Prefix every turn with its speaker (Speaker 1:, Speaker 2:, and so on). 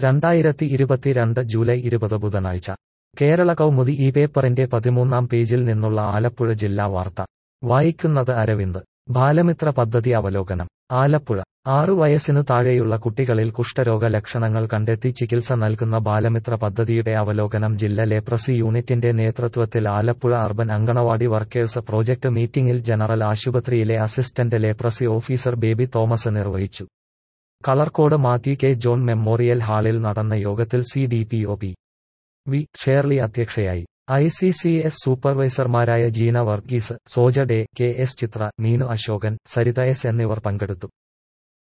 Speaker 1: രണ്ടായിരത്തി ഇരുപത്തിരണ്ട് ജൂലൈ ഇരുപത് ബുധനാഴ്ച കേരള കൗമുദി ഈ പേപ്പറിന്റെ പതിമൂന്നാം പേജിൽ നിന്നുള്ള ആലപ്പുഴ ജില്ലാ വാർത്ത വായിക്കുന്നത് അരവിന്ദ് ബാലമിത്ര പദ്ധതി അവലോകനം ആലപ്പുഴ ആറു വയസ്സിനു താഴെയുള്ള കുട്ടികളിൽ കുഷ്ഠരോഗ ലക്ഷണങ്ങൾ കണ്ടെത്തി ചികിത്സ നൽകുന്ന ബാലമിത്ര പദ്ധതിയുടെ അവലോകനം ജില്ല ലേപ്രസി യൂണിറ്റിന്റെ നേതൃത്വത്തിൽ Alappuzha urban anganwadi workers project മീറ്റിംഗിൽ ജനറൽ ആശുപത്രിയിലെ assistant leprosy officer Baby Thomas നിർവഹിച്ചു കളർക്കോട് മാത്യു കെ ജോൺ മെമ്മോറിയൽ ഹാളിൽ നടന്ന യോഗത്തിൽ C D P O P V Shirley അധ്യക്ഷയായി ഐ സി സി എസ് സൂപ്പർവൈസർമാരായ ജീന വർഗീസ് സോജ ഡേ K S Chitra Meenu Ashokan Saritha S എന്നിവർ പങ്കെടുത്തു